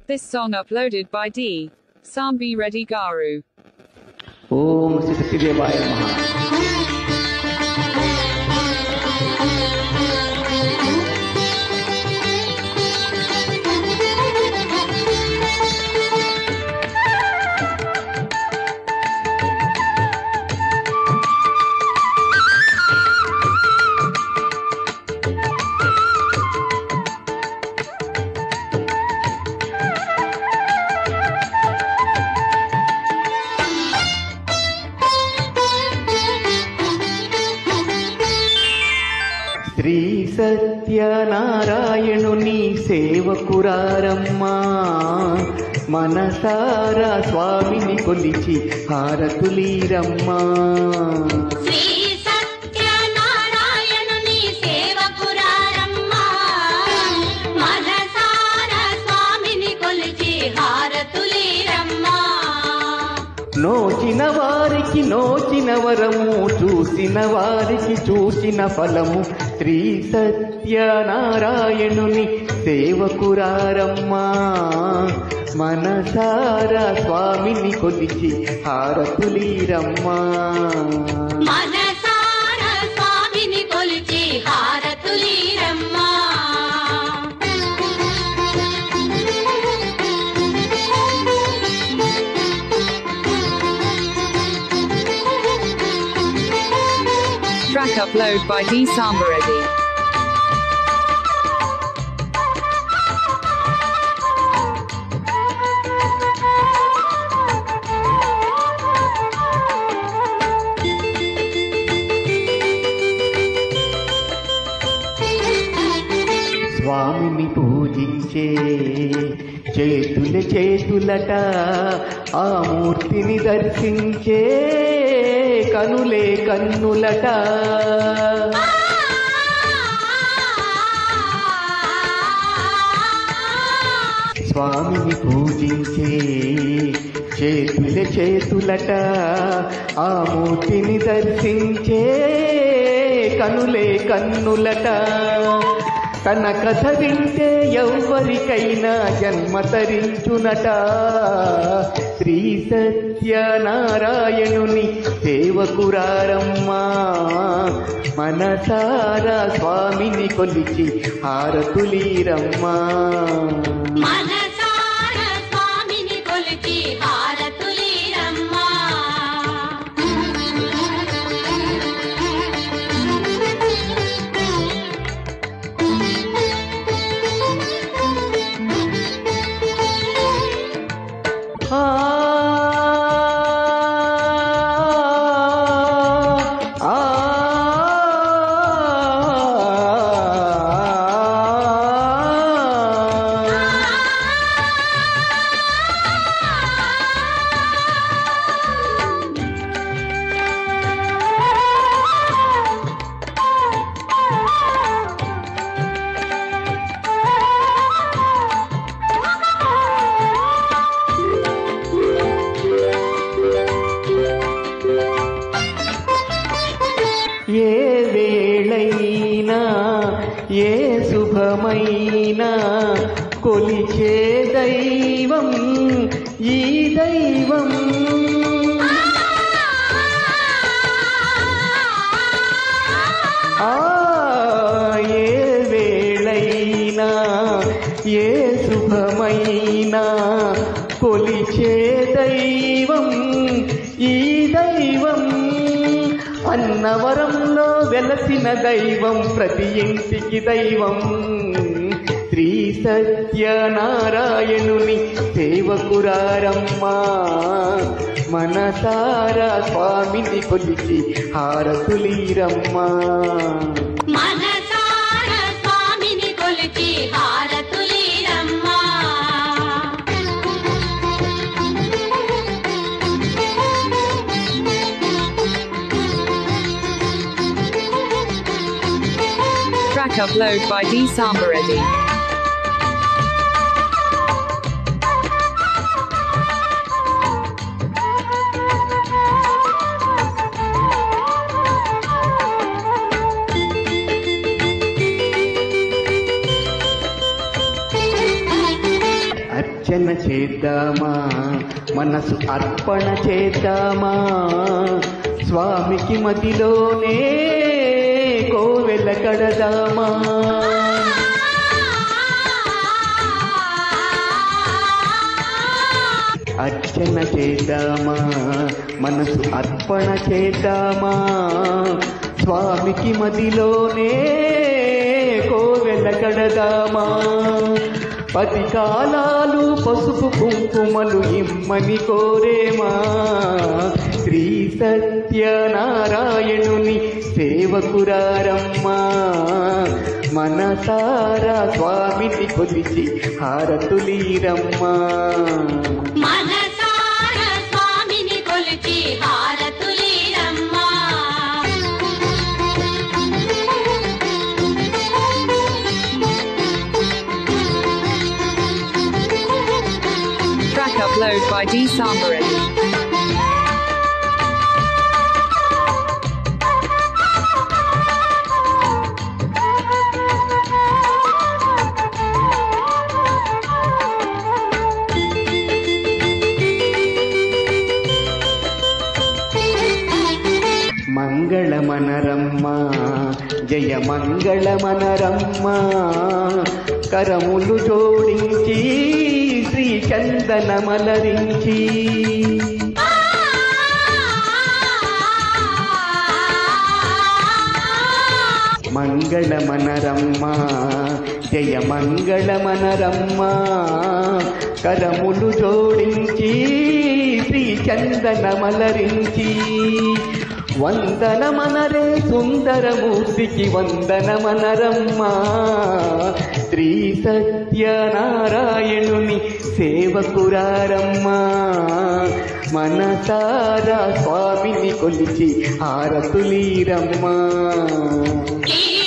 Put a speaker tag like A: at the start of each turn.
A: This song uploaded by D. Sambi Reddy Garu.
B: ఓం శ్రీ సత్యదేవాయ నమః శ్రీ సత్యనారాయణుని సేవకురారమ్మా మనసారా స్వామిని కొలిచి హారతులీరమ్మా
C: శ్రీ సత్యనారాయణుని సేవకురారమ్మా మనసార స్వామిని కొలిచి హారతులీరమ్మా
B: నోచిన వారికి నోచిన వరము చూసిన వారికి చూసిన ఫలము శ్రీ సత్యనారాయణుని సేవకురారమ్మా మనసారా స్వామిని కొలిచి హారతులీరమ్మా
C: మనసార స్వామిని కొలిచి హారతులీరమ్మా
A: Track upload by D. Samba Reddy.
B: స్వామిని పూజించే చేతుల చేతులట ఆ మూర్తిని దర్శించే కనులే కన్నులట స్వామిని పూజించే చేతుల చేతులట ఆ మూర్తిని దర్శించే కనులే కన్నులట తన కథ వింటే ఎవ్వరికైనా జన్మ తరించునట శ్రీ సత్యనారాయణుని సేవకురారమ్మా మనసారా స్వామిని కొలిచి హారతులీరమ్మా
C: మనసార స్వామిని కొలిచి హారతులీరమ్మా
B: ఆ ఆ ఏ వేళైనా ఏ శుభమైనా కొలిచే దైవం ఈ దైవం ఆ ఏ వేళైనా ఏ శుభమైనా కొలిచే దైవం ఈ దైవం అన్నవరంలో వెలసిన దైవం ప్రతి ఇంటికి దైవం శ్రీ సత్యనారాయణుని సేవకురారమ్మా మనసారా స్వామిని కొలిచి హారతులీరమ్మా
C: మనసార స్వామిని కొలిచి హారతులీరమ్మా
A: Track upload by D. Samba Reddy.
B: అర్చన చేద్దామా మనసు అర్పణ చేద్దామా స్వామికి మదిలోనే కోవెల కడదామా అర్చన చేద్దామా మనసు అర్పణ చేద్దామా స్వామికి మదిలోనే కోవెల కడదామా పది కాలాలు పసుపు కుంకుమలు ఇమ్మని కోరేమా శ్రీ సత్యనారాయణుని సేవకురారమ్మా మనసారా స్వామిని కొలిచి హారతులీరమ్మా
C: మనసార స్వామిని కొలిచి హారతులీరమ్మా
A: Track upload by D Sambarit.
B: మంగళమనరమ్మ జయ మంగళమనరమ్మ కరములు జోడించి శ్రీ చందనమలరించి మంగళమనరమ్మ జయ మంగళమనరమ్మ కరములు జోడించి శ్రీ చందనమలరించి వందనమనరే సుందరమూర్తికి వందనమనరమ్మ శ్రీ సత్యనారాయణుని సేవకురారమ్మ మనసారా స్వామిని కొలిచి హారతులీరమ్మా
C: ఈ